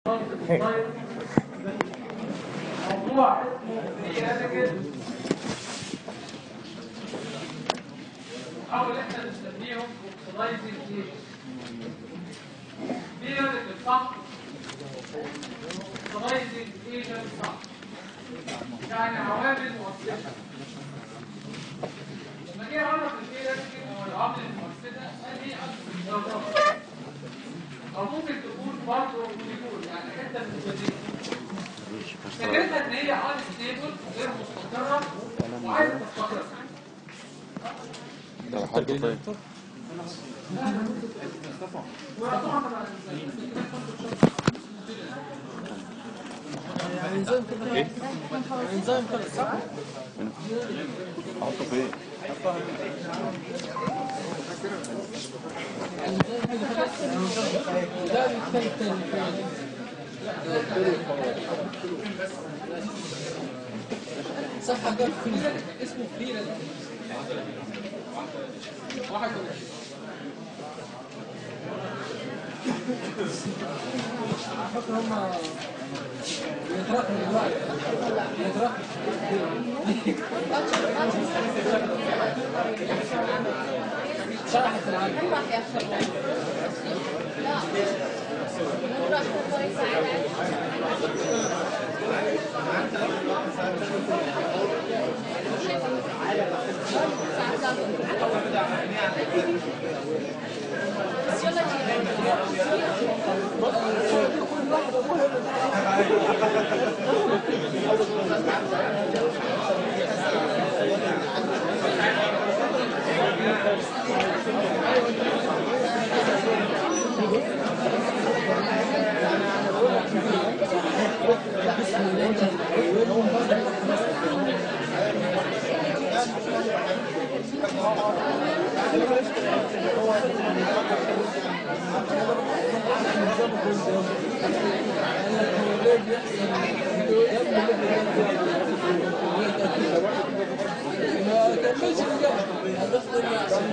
موضوع اسمه فري راديكال او اللي احنا بنسميهم اوكسيدايزنج ايجنت فري راديكال صح اوكسيدايزنج ايجنت صح يعني عوامل مؤثره لما جه عرف الفري راديكال او العوامل المؤثره قال ايه اكثر او ممكن تكون برضه موليكول يعني حته من الجديد فكرتها ان هي ان ستيبل غير مستقره وعايزه تستقر ده حد طيب ايه انزيم كده صح؟ حطه فين ده بيتكلم تاني صح جاب فريرا اسمه فريرا واحد ولا فاكر هم يتركوا دلوقتي يتركوا شرحت العالم راح ياخذ لا راح كويس ما كملش الجو هتفضل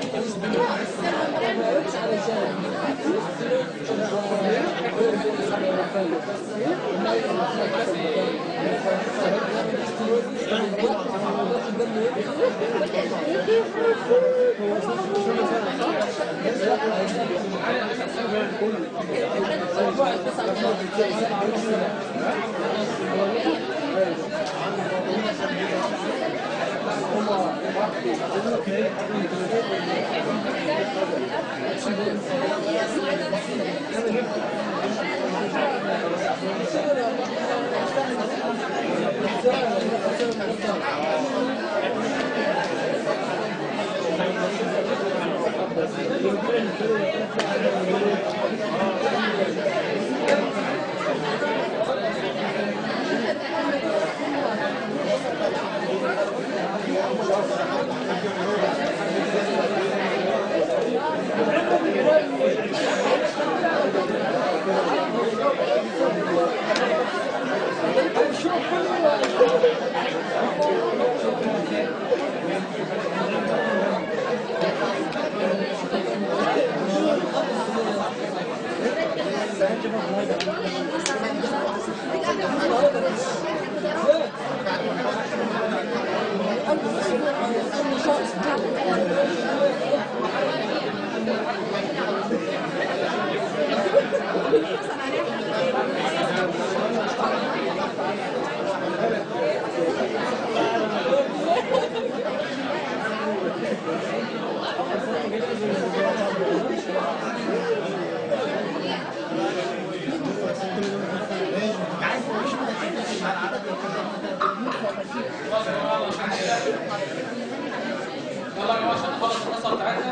يلا يا جماعه عشان نخلص القصه بتاعتنا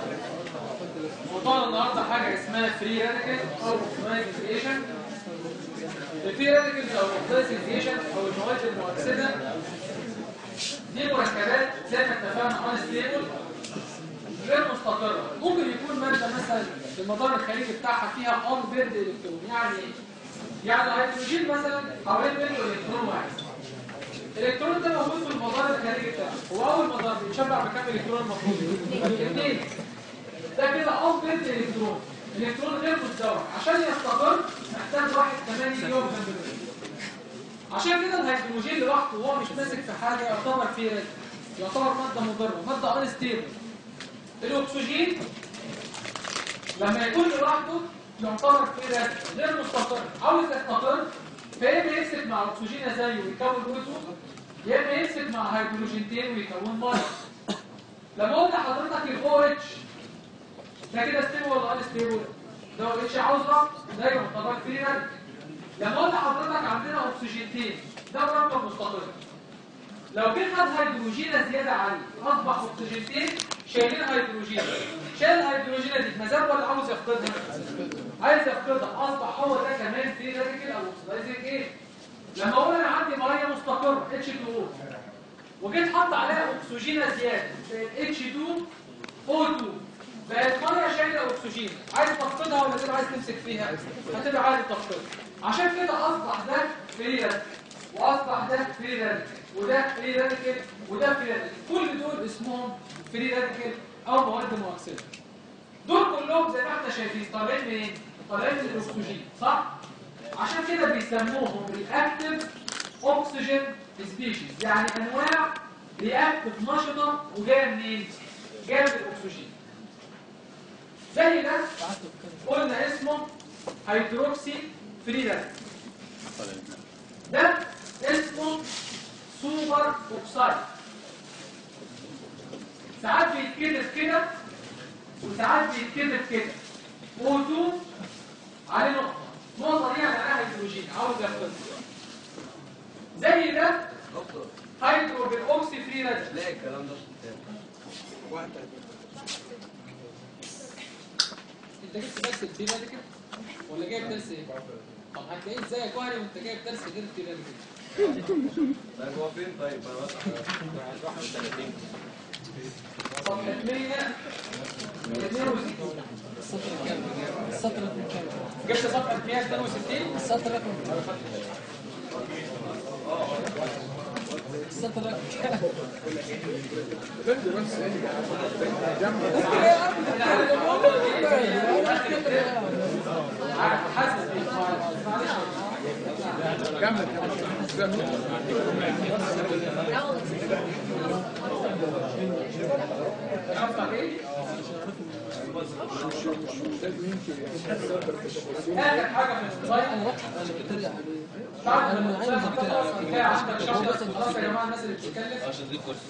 موضوعنا النهارده حاجه اسمها فري راديكال او اوكسيدايزيشن الفري راديكالز او اوكسيدايزيشن او المواد المؤكسده دي مركبات زي ما اتفقنا ان ستيبل غير مستقره ممكن يكون ماده مثلا المدار الخارجي بتاعها فيها اون بيرد الكترون يعني ايه؟ يعني الهيدروجين مثلا حوالين منه الكترون واحد الالكترون ده موجود في المدار الخارجي بتاعه هو اول مدار بيتشبع بكام الكترون المفروض اثنين ده كده اون بيرد الكترون الكترون غير مزدوج عشان يستقر محتاج واحد كمان يجي يقف جنب الكترون عشان كده الهيدروجين لوحده وهو مش ماسك في حاجه يعتبر فيه رد يعتبر ماده مضره ماده انستيبل الاكسجين لما يكون لوحده يعتبر فيه رد غير مستقر عاوز يستقر فيا اما يمسك مع الاكسجين زيه ويكون جزء يا اما يمسك مع هيدروجينتين ويكون ميه لما قلت لحضرتك الاو اتش ده كده ستيبل ولا ان ستيبل ده او اتش عاوز ربط ده يعتبر فيه رد لما قلت لحضرتك عندنا اكسجينتين ده مركب مستقر لو جه خد هيدروجينه زياده عليه اصبح اكسجينتين شايلين هيدروجين شايل الهيدروجينه دي مزاج ولا عاوز يفقدها عايز يفقدها اصبح هو ده كمان في راديكال او اوكسيدايزنج ايه لما اقول انا عندي ميه مستقره اتش 2 او وجيت حط عليها اكسجينه زياده اتش 2 او 2 بقت ميه شايله اكسجين عايز تفقدها ولا تبقى عايز تمسك فيها هتبقى عايز تفقدها عشان كده اصبح ده فري راديكال واصبح ده فري راديكال وده فري راديكال وده فري راديكال كل دول اسمهم فري راديكال او مواد مؤكسده دول كلهم زي ما احنا شايفين طالعين منين طالعين من الاكسجين صح عشان كده بيسموهم رياكتيف اوكسجين سبيشيز يعني انواع رياكتيف نشطه وجايه منين جايه من الاكسجين زي ده قلنا اسمه هيدروكسي فري راديكال ده اسمه سوبر اوكسايد ساعات بيتكتب كده وساعات بيتكتب كده O2 عليه نقطة نقطة دي معناها هيدروجين عاوز يفقد زي ده هيدروجين اوكسي فري راديكال لا الكلام ده انت جبت درس الفري راديكال ولا جايب درس ايه؟ طب هتلاقيه ازاي يا جوهري وانت جايب درس غير الفري راديكال طيب هو فين طيب انا بس هروح من 30 صفحة 100 62 السطر كام؟ السطر رقم كام؟ جبت صفحة 162 السطر رقم كام؟ السطر رقم كام؟ عارف حاسس بيه معلش عارف ايه؟ اخر حاجه في الديزاين انا بضحك انا بتريق عليه بعد انا ما من عايز الديزاين بتريق خلص عليه كفايه عندك شابتر خلاص يا جماعه الناس اللي بتتكلم عشان دي كرسي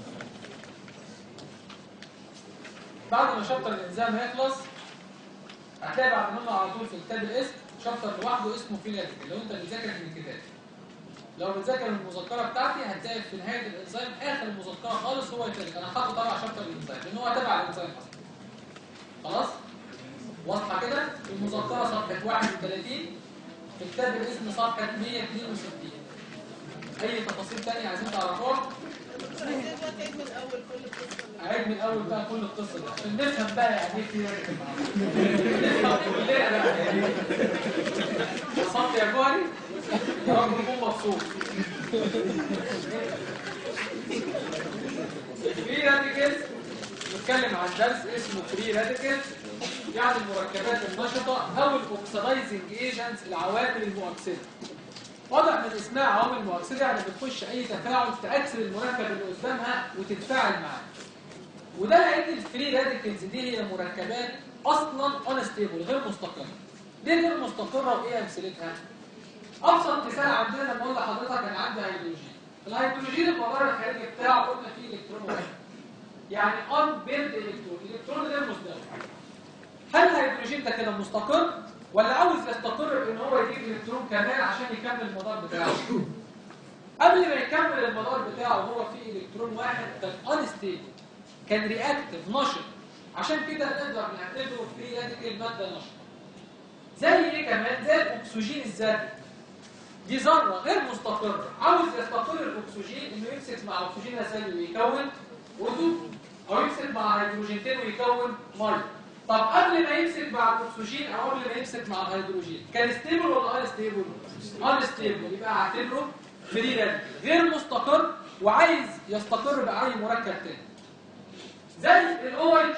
بعد ما شابتر الانزيم هيخلص هتلاقي بعد منه على طول في كتاب الاسم شابتر لوحده اسمه فيلاتيك لو انت بتذاكر من الكتاب لو بتذاكر من المذكره بتاعتي هتلاقي في نهايه الانزيم اخر المذكره خالص هو الفيلاتيك انا حاطه تبع شابتر الانزيم لان هو تبع الانزيم اصلا خلاص واضحه كده المذكره صفحه 31 في كتاب الاسم صفحه 162 اي تفاصيل تانية عايزين تعرفوها عيد من اول بقى كل القصه دي عشان نفهم بقى يعني ايه في نفهم كلنا بقى وصلت يا جوهري يا رب نكون مبسوط فري راديكالز نتكلم عن درس اسمه فري راديكالز يعني المركبات النشطه او الاوكسيدايزنج ايجنتس العوامل المؤكسده واضح من اسمها عوامل مؤكسده يعني بتخش اي تفاعل تاكسد المركب اللي قدامها وتتفاعل معاه وده لان الفري راديكالز دي هي مركبات اصلا انستيبل غير مستقره ليه غير مستقره وايه امثلتها ابسط مثال عندنا لما اقول لحضرتك انا عندي هيدروجين الهيدروجين المدار الخارجي بتاعه قلنا فيه الكترون واحد يعني ان بيلد الكترون الكترون غير مزدوج هل الهيدروجين ده كده مستقر ولا عاوز يستقر ان هو يجيب الكترون كمان عشان يكمل المدار بتاعه قبل ما يكمل المدار بتاعه هو فيه الكترون واحد كان انستيبل كان رياكتيف نشط عشان كده نقدر نعتبره فري راديكال ماده نشطه زي ايه كمان زي الاكسجين الذري دي ذره غير مستقره عاوز يستقر الاكسجين انه يمسك مع اكسجين ثاني ويكون O2 او يمسك مع هيدروجينتين ويكون ميه طب قبل ما يمسك مع الاكسجين او قبل ما يمسك مع الهيدروجين كان ستيبل ولا ان ستيبل ان ستيبل يبقى اعتبره فري راديكال غير مستقر وعايز يستقر باي مركب تاني زي الاو اتش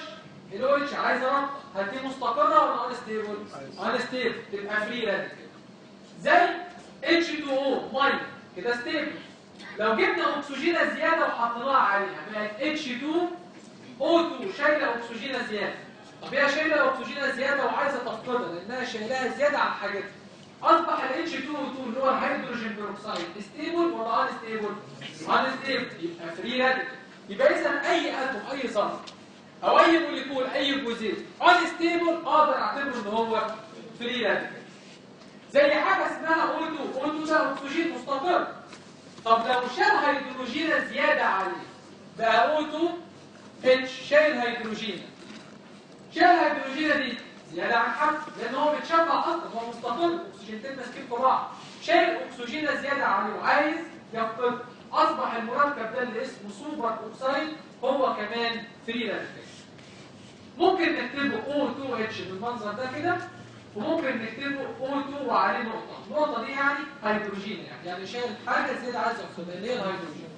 الاو اتش عايزه رابطه هل دي مستقره ولا انستيبل انستيبل تبقى فري راديكال زي H2O ميه كده ستيبل لو جبنا اكسجينه زياده وحطيناها عليها بقت H2O2 شايله اكسجينه زياده طب هي شايله اكسجينه زياده وعايزه تفقدها لانها شايلاها زياده عن حاجتها اصبح ال H2O2 اللي هو الهيدروجين بيروكسيد ستيبل ولا ان ستيبل ان ستيبل يبقى فري راديكال يبقى اذا اي اتوم اي ذره او اي موليكول اي جزيء ان ستيبل اقدر اعتبره ان هو فري راديكال زي حاجه اسمها O2 O2 ده اكسجين مستقر طب لو شال هيدروجين زياده عليه بقى O2 اتش شايل هيدروجين شال هيدروجين دي زياده عن حد لان هو بيتشبع اصلا هو مستقل اكسجينتين ماسكين في بعض شايل اكسجين زياده عليه وعايز يفقد اصبح المركب ده اللي اسمه سوبر اوكسايد هو كمان فري راديكال ممكن نكتبه O2H بالمنظر ده كده وممكن نكتبه O2 وعليه نقطة النقطة دي يعني هيدروجين يعني يعني شايل حاجة زيادة عايز يفقدها اللي هي الهيدروجين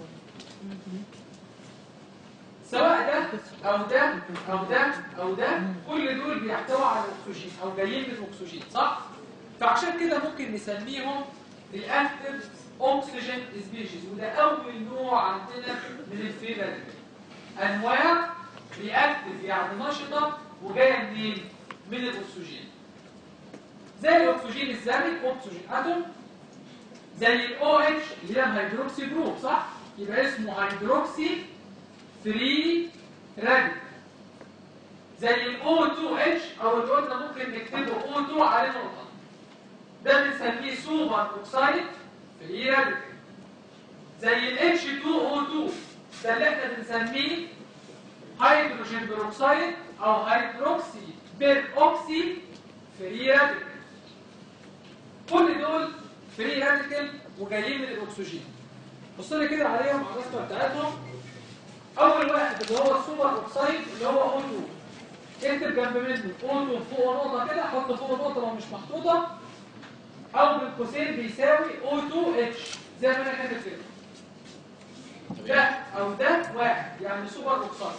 سواء ده أو ده أو ده أو ده كل دول بيحتوي على الأكسجين أو جايين من الأكسجين صح؟ فعشان كده ممكن نسميهم الأكتف أكسجين سبيشيز وده أول نوع عندنا من الفري راديكال أنواع رياكتيف يعني نشطة وجاية منين؟ من الأكسجين زي الأكسجين الزامل أكسجين أتوم زي ال OH اللي هي الهيدروكسي جروب صح؟ يبقى اسمه هيدروكسي فري راديكال زي ال O2H أو اللي قلنا ممكن نكتبه O2 عليه نقطة ده بنسميه سوبر أوكسايد فري راديكال زي ال H2O2 ده اللي احنا بنسميه هيدروجين بيروكسيد او هيدروكسي بيروكسي فري راديكال كل دول فري راديكال وجايين من الاكسجين بص لي كده عليهم على الرسمه بتاعتهم اول واحد اللي هو السوبر اوكسايد اللي هو O2 اكتب جنب منه O2 فوق نقطه كده حط فوق نقطه لو مش محطوطه او بالقوسين بيساوي O2H زي ما انا كاتب كده ده او ده واحد يعني سوبر اوكسايد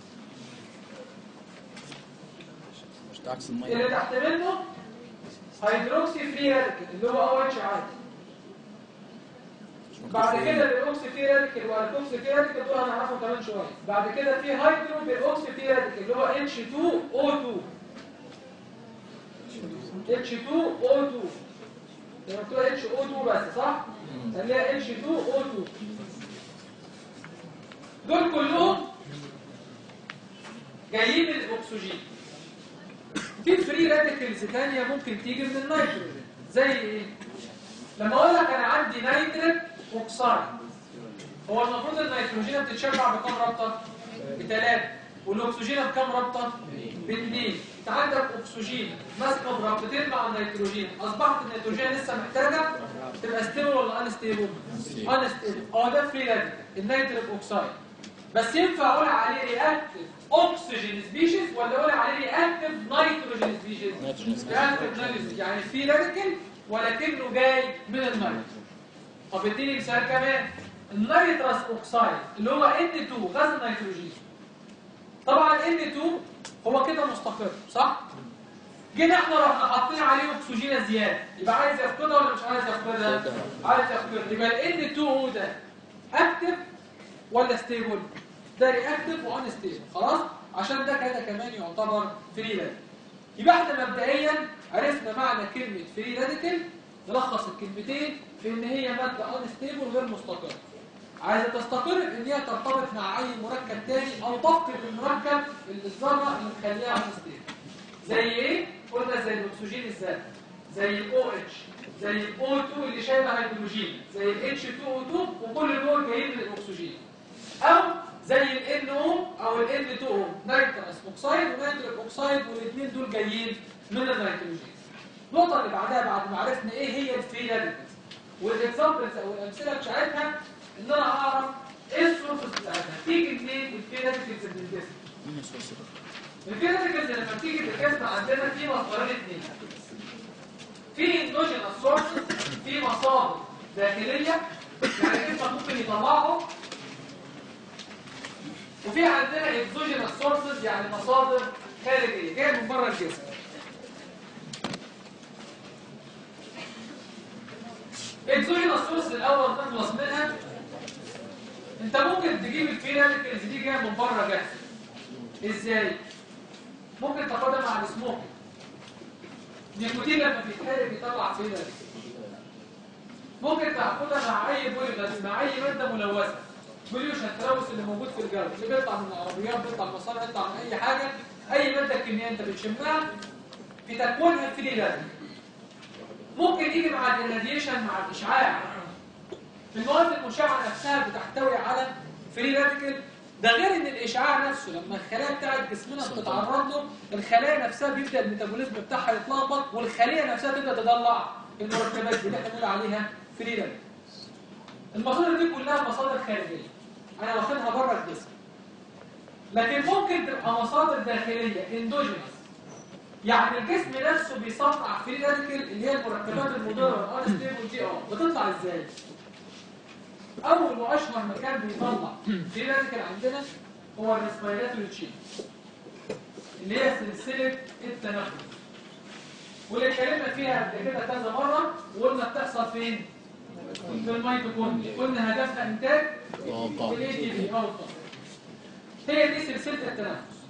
مش ده عكس الميه اللي تحت منه هيدروكسي فري راديكال اللي هو او اتش عادي بعد كده الاوكسي فري راديكال والاوكسي فري راديكال دول هنعرفهم كمان شويه بعد كده في هيدرو بالاوكسي فري راديكال اللي هو اتش 2 او 2 اتش 2 او 2 هي مكتوبه اتش او 2 بس صح؟ خليها اتش 2 او 2 دول كلهم جايين من الاكسجين في فري راديكلز ثانيه ممكن تيجي من النيتروجين زي ايه لما اقول لك انا عندي نيتريك اوكسايد هو المفروض النيتروجين بتتشبع بكام رابطه بثلاثه والاكسجين بكام رابطه باثنين انت عندك اكسجين ماسكه برابطتين مع النيتروجين اصبحت النيتروجين لسه محتاجه تبقى ستيبل ولا ان ستيبل ان ستيبل اه ده فري راديكال النيتريك اوكسايد بس ينفع اقول عليه رياكتيف اوكسجين سبيشيز ولا اقول عليه رياكتيف نيتروجين سبيشيز رياكتيف نيتروجين يعني في راديكال ولكنه جاي من النيتروجين طب اديني مثال كمان النيترس اوكسايد اللي هو N2 غاز النيتروجين طبعا N2 هو كده مستقر صح جينا احنا رحنا حاطين عليه اكسجين زياده يبقى عايز يفقدها ولا مش عايز يفقدها عايز يفقدها يبقى ال N2 ده اكتف ولا ستيبل ده رياكتيف وان ستيبل خلاص عشان ده كده كمان يعتبر فري راديكال يبقى احنا مبدئيا عرفنا معنى كلمه فري راديكال نلخص الكلمتين في ان هي ماده ان ستيبل غير مستقره عايزه تستقر ان هي ترتبط مع اي مركب تاني او تفقد المركب اللي الذره اللي مخليها ان ستيبل زي ايه قلنا زي الاكسجين الذاتي زي الاو اتش زي الاو 2 اللي شايله هيدروجين زي الاتش 2 او 2 وكل دول جايين من الاكسجين او زي ال NO او ال N2O نيترس اوكسايد ونيتريك اوكسايد والاثنين دول جايين من النيتروجين النقطه اللي بعدها بعد ما عرفنا ايه هي الفري راديكالز والاكزامبلز او الامثله بتاعتها ان انا اعرف ايه السورسز بتاعتها تيجي منين الفري راديكالز من الجسم الفري راديكالز لما بتيجي في الجسم عندنا في مصدرين اثنين في اندوجينس سورسز في مصادر داخليه يعني الجسم ممكن يطلعهم وفي عندنا اكزوجينس سورسز يعني مصادر خارجيه جايه من بره الجسم اكزوجينس سورس الاول نخلص منها انت ممكن تجيب الفي راديكالز دي جايه من بره جاهزه ازاي ممكن تاخدها مع السموك نيكوتين لما بيتحرق بيطلع فيه راديكال ممكن تاخدها مع اي بوليغاز مع اي ماده ملوثه بوليوشن التلوث اللي موجود في الجو اللي بيطلع من العربيات بيطلع من المصانع بيطلع من اي حاجه اي ماده كيميائيه انت بتشمها في تكوينها فري راديكال ممكن يجي مع الراديشن مع الاشعاع المواد المشعه نفسها بتحتوي على فري راديكال ده غير ان الاشعاع نفسه لما الخلايا بتاعت جسمنا بتتعرض له الخلايا نفسها بيبدا الميتابوليزم بتاعها يتلخبط والخليه نفسها تبدا تطلع المركبات دي اللي احنا بنقول عليها فري راديكال المصادر دي كلها مصادر خارجيه انا واخدها بره الجسم لكن ممكن تبقى مصادر داخليه اندوجينس يعني الجسم نفسه بيصنع فري راديكال اللي هي المركبات المضره الانستيبل دي اه بتطلع ازاي اول واشهر مكان بيطلع فري راديكال عندنا هو الريسبيراتوري تشين اللي هي سلسله التنفس واللي اتكلمنا فيها قبل كده كذا مره وقلنا بتحصل فين في الميتوكوندريا قلنا هدفها انتاج الاي تي بي او الطاقه هي دي سلسله التنفس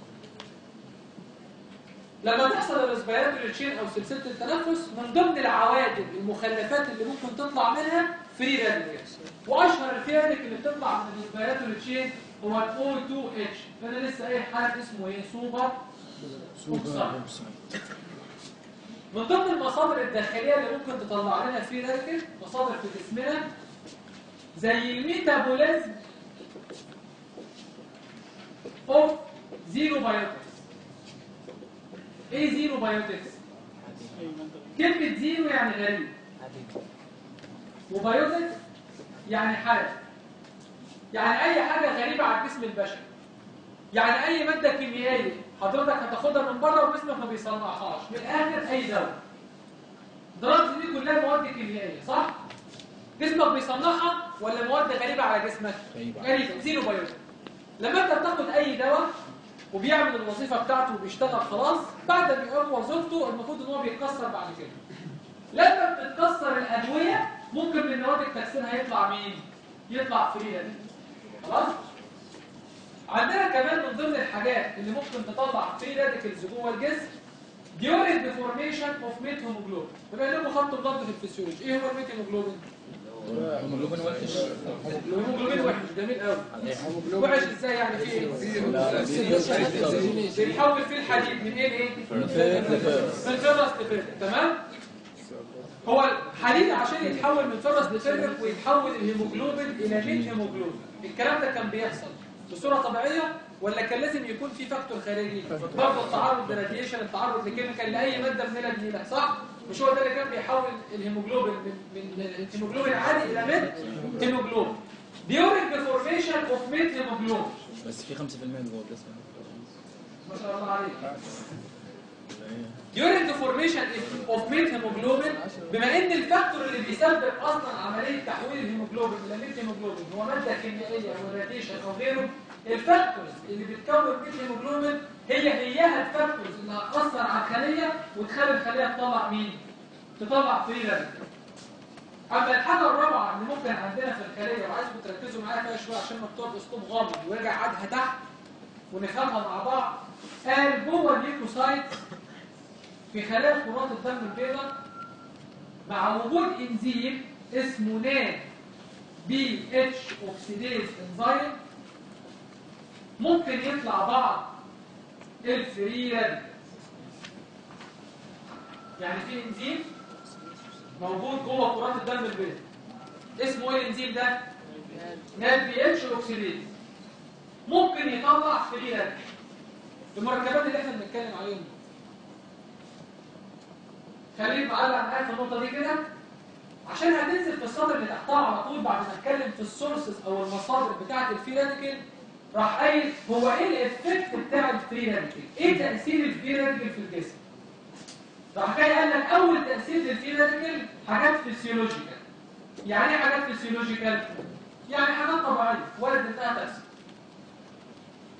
لما تحصل الريسبيراتوري تشين او سلسله التنفس من ضمن العوادم المخلفات اللي ممكن تطلع منها فري راديكالز واشهر الفري راديكال اللي بتطلع من الريسبيراتوري تشين هو الاو 2 اتش انا لسه قايل حاجه اسمه ايه سوبر اوكسايد من ضمن المصادر الداخليه اللي ممكن تطلع لنا فري راديكال مصادر في جسمنا زي الميتابوليزم اوف زيرو بايوتكس ايه زيرو بايوتكس كلمة زيرو يعني غريب وبايوتكس يعني حاجة يعني اي حاجة غريبة على الجسم البشري يعني اي مادة كيميائية حضرتك هتاخدها من بره وجسمك ما بيصنعهاش من الاخر اي دواء دراجز دي كلها مواد كيميائية صح؟ جسمك بيصنعها ولا مواد غريبة على جسمك؟ غريبة. غريبة زيرو بايوتكس لما انت بتاخد اي دواء وبيعمل الوظيفه بتاعته وبيشتغل خلاص بعد ما يقوم وظيفته المفروض ان هو بيتكسر بعد كده لما بتتكسر الادويه ممكن من نواتج تكسيرها يطلع مين يطلع فري راديكال خلاص عندنا كمان من ضمن الحاجات اللي ممكن تطلع فري راديكالز جوه الجسم during the formation of meth hemoglobin بما انكم خدتوا بلاد في الفسيولوجي ايه هو الميت هيموجلوبين هيموجلوبين وحش الهيموجلوبين وحش جميل قوي وحش ازاي يعني في ايه بيتحول فيه الحديد من ايه لايه من فرس لفرق تمام هو الحديد عشان يتحول من فرس لفرق ويتحول الهيموجلوبين الى ميت هيموجلوبين الكلام ده كان بيحصل بصوره طبيعيه ولا كان لازم يكون في فاكتور خارجي برضه التعرض لراديشن التعرض لكيميكال لاي ماده من الجديده صح مش هو ده اللي كان بيحول الهيموجلوبين من من هيموجلوبين عادي الى ميت هيموجلوبين during the formation of mid hemoglobin بس في 5% جوه الجسم ما شاء الله عليك during the formation of mid hemoglobin بما ان الفاكتور اللي بيسبب اصلا عمليه تحويل الهيموجلوبين الى ميد هيموجلوبين هو ماده كيميائيه او راديشن او غيره الفاكتورز اللي بتكون ميد هيموجلوبين هي هيها الفاكتورز اللي هتاثر على الخليه وتخلي الخليه تطلع مين؟ تطلع فري راديكال اما الحاجه الرابعه اللي ممكن عندنا في الخليه وعايزكم تركزوا معايا فيها شويه عشان مكتوب باسلوب غامض ويرجع عادها تحت ونفهمها مع بعض قال جوه الليكوسايت في خلايا كرات الدم البيضاء مع وجود انزيم اسمه نان بي اتش اوكسيديز انزيم ممكن يطلع بعض الفري راديكالز يعني في انزيم موجود جوه كرات الدم البيضاء اسمه ايه الانزيم ده نان بي اتش اوكسيديز ممكن يطلع فري راديكال المركبات اللي احنا بنتكلم عليهم دول. خليك معلق معايا في النقطه دي كده عشان هتنزل في السطر اللي تحتها على طول بعد ما اتكلم في السورسز او المصادر بتاعه الفري راديكال راح قايل هو ايه الافكت بتاع الفري راديكال ايه تاثير الفري راديكال في الجسم راح جاي قال لك اول تاثير للفري راديكال حاجات فيسيولوجيكال يعني ايه حاجات فيسيولوجيكال يعني حاجات طبيعيه وارد انها تحصل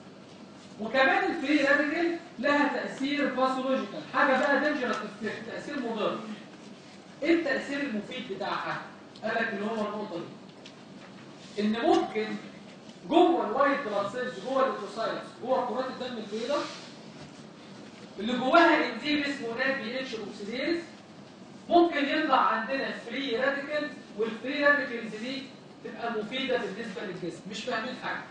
وكمان الفري راديكال لها تاثير باثولوجيكال حاجه بقى دينجرس تاثير مضر ايه التاثير المفيد بتاعها قال لك اللي هو النقطه دي ان ممكن جوه الوايت بلاد سيلز جوه الليكوسايتس جوه كرات الدم البيضاء اللي جواها انزيم اسمه نات بي اتش اوكسيديز ممكن يطلع عندنا فري راديكالز والفري راديكالز دي تبقى مفيده بالنسبه للجسم مش فاهمين حاجه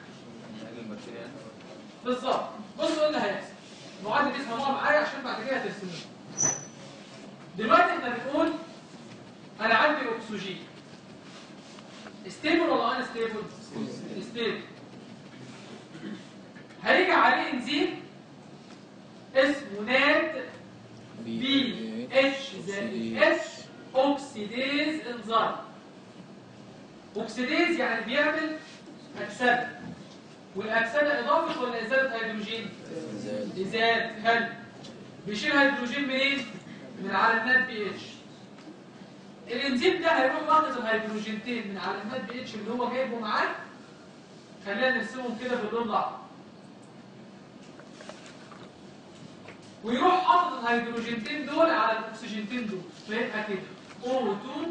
بالظبط بصوا ايه اللي هيحصل المعادله دي اسمها معايا عشان بعد كده ترسموها دلوقتي احنا بنقول انا عندي اكسجين ستيبل ولا ان ستيبل ستيبل هيجي عليه انزيم اسمه ناد بي اتش زائد اتش اوكسيديز انزيم اوكسيديز يعني بيعمل اكسده والاكسده اضافه ولا ازاله هيدروجين ازاله حلو بيشيل هيدروجين منين من على النات بي اتش الانزيم ده هيروح واخد الهيدروجينتين من على النات بي اتش اللي هو جايبه معاه خلينا نرسمهم كده بالضلع ويروح حاطط الهيدروجينتين دول على الاكسجينتين دول فيبقى كده O2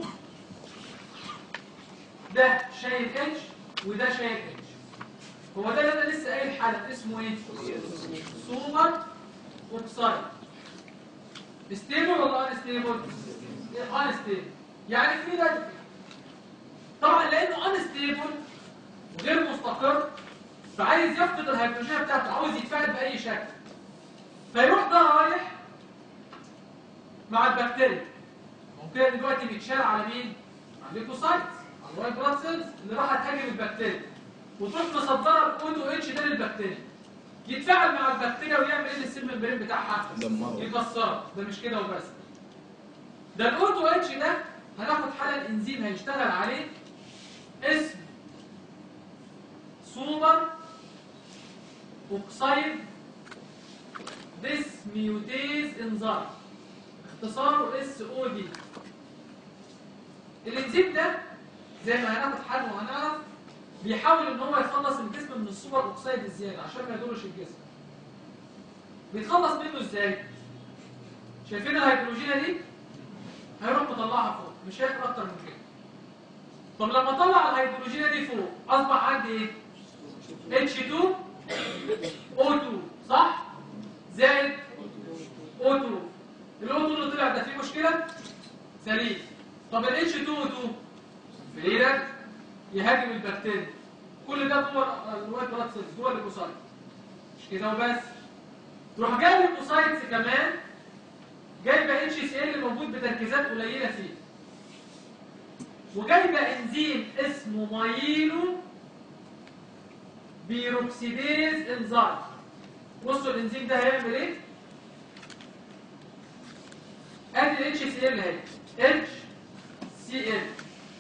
ده شايل اتش وده شايل اتش هو ده اللي انا لسه قايل حالا اسمه ايه سوبر اوكسايد ستيبل ولا ان ستيبل ان ستيبل يعني في راديكال طبعا لانه ان ستيبل وغير مستقر فعايز يفقد الهيدروجين بتاعته عاوز يتفاعل باي شكل فيروح ده رايح مع البكتيريا ممكن دلوقتي بيتشال على مين على الليكوسايتس على الوايت بلاد سيلز اللي راح تهاجم البكتيريا وتروح مصدره الاو اتش ده للبكتيريا يتفاعل مع البكتيريا ويعمل ايه للسيل ممبرين بتاعها دمره. يكسرها ده مش كده وبس ده الاو اتش ده هناخد حاله انزيم هيشتغل عليه اسم سوبر اوكسايد ديسميوتيز انزيم اختصاره اس او دي الانزيم ده زي ما هناخد حاله وهنعرف بيحاول ان هو يخلص الجسم من السوبر اوكسايد الزياده عشان ما يضرش الجسم بيتخلص منه ازاي شايفين الهيدروجينه دي هيروح مطلعها فوق مش هياخد اكتر من كده طب لما اطلع الهيدروجينه دي فوق اصبح عندي ايه H2 O2 صح زائد O2 ال O2 اللي طلع ده فيه مشكله سليم طب ال H2O2 فريدك يهاجم البكتيريا كل ده جوه الوايت بلاد سيلز جوه الليكوسايت مش كده وبس تروح جايب الليكوسايتس كمان جايبه اتش سي ال موجود بتركيزات قليله فيه وجايبه انزيم اسمه مايلو بيروكسيديز انزيم بصوا الانزيم ده هيعمل ايه ادي الاتش سي ال اهي اتش سي ال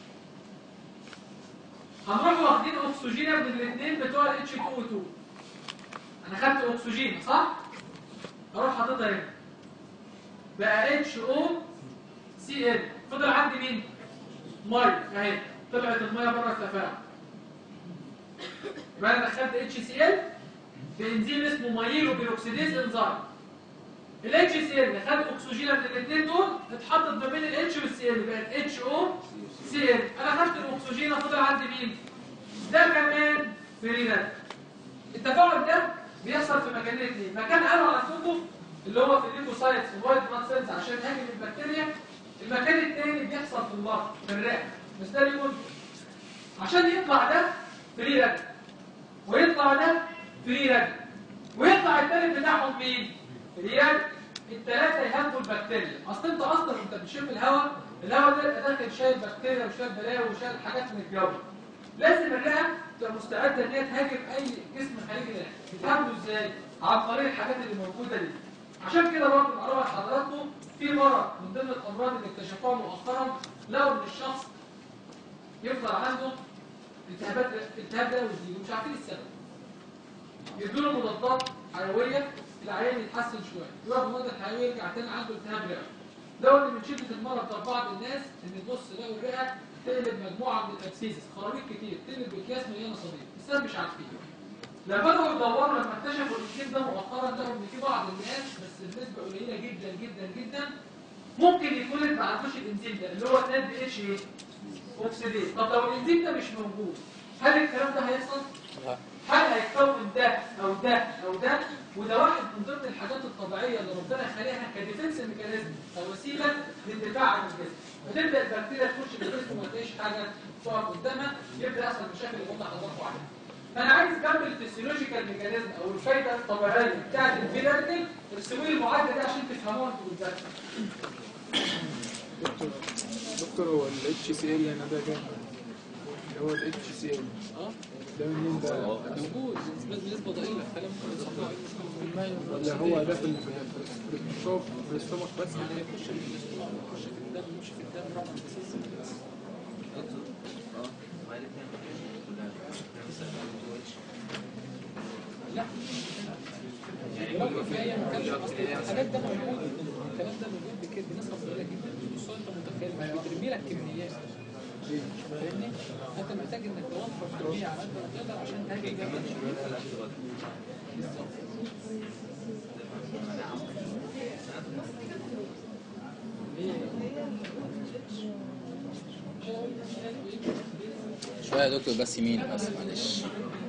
هنروح واخدين اكسجين من الاثنين بتوع الاتش 2 و 2 انا خدت اكسجين صح اروح حاططها هنا بقى اتش او سي ال فضل عندي مين ميه اهي طلعت الميه بره التفاعل يبقى انا دخلت اتش سي ال بانزيم اسمه مايلو بيروكسيديز انزيم الاتش سي ال خد اكسجين من الاثنين دول اتحطت ما بين الاتش والسي ال بقت اتش او سي ال انا خدت الاكسجين فضل عندي مين ده كمان فريدات التفاعل ده بيحصل في مكانين اثنين مكان قالوا على صوته اللي هو في الليكوسايتس الوايت بلاد سيلز عشان يهاجم البكتيريا المكان الثاني بيحصل في اللغم في الرئه بس ده بيكون عشان يطلع ده فري راديكال ويطلع ده فري راديكال ويطلع الثالث بتاعهم مين؟ فري راديكال الثلاثه يهاجموا البكتيريا اصل انت اصلا انت بتشم الهواء الهواء ده يبقى داخل شايل بكتيريا وشايل بلاوي وشايل حاجات من الجو لازم الرئه تبقى مستعده ان هي تهاجم اي جسم خارجي لها بتهاجمه ازاي؟ عن طريق الحاجات اللي موجوده دي عشان كده برضه معلومه حضراتكم في مرض من ضمن الامراض اللي اكتشفوها مؤخرا لقوا ان الشخص يفضل عنده التهابات التهاب ده وجديد ومش عارفين السبب يدوا له مضادات حيويه العيان يتحسن شويه يروح المضاد الحيويه يرجع تاني عنده التهاب رئوي لو ان من شده المرض ده بعض الناس ان تبص لقوا الرئه تقلب مجموعه من الابسيسس خرابيط كتير تقلب باكياس مليانه صديد السبب مش عارفين لما بدأوا يدوروا لما اكتشفوا الانزيم ده مؤخرا لقوا ان في بعض الناس بس بنسبه قليله جدا جدا جدا ممكن يكون ما عندوش الانزيم ده اللي هو الان بي اتش ايه؟ اوكسيديز طب لو الانزيم ده مش موجود هل الكلام ده هيحصل؟ هل هيتكون ده او ده او ده وده واحد من ضمن الحاجات الطبيعيه اللي ربنا خلقها كديفنس ميكانيزم او وسيله للدفاع عن الجسم فتبدا البكتيريا تخش في الجسم وما تلاقيش حاجه تقف قدامها يبدا يحصل مشاكل اللي قلنا حضراتكم عليها فانا عايز اكمل الفسيولوجيكال ميكانيزم او الفايده الطبيعيه بتاعت الفيلاريتل ارسموا لي المعادله دي عشان تفهموها انتوا بالذات دكتور دكتور هو ال HCl هنا ده كام؟ اللي هو ال HCl اه ده منين ده؟ موجود بنسبه ضئيله الكلام كله صحيح ولا هو ده في ال- في الصوف في السtomach بس؟ يعني يخش في الاستومك يخش في الدم يخش في الدم رقم اساسي لا برغم هي ما كانش اصلا الحاجات ده موجود الكلام ده موجود بكده بنسبه قليله جدا بس هو انت متخيل مش بترمي لك كميات فاهمني؟ انت محتاج انك توفر كميه على قد ما تقدر عشان تهاجم جامد بالظبط شويه يا دكتور بس يمين بس معلش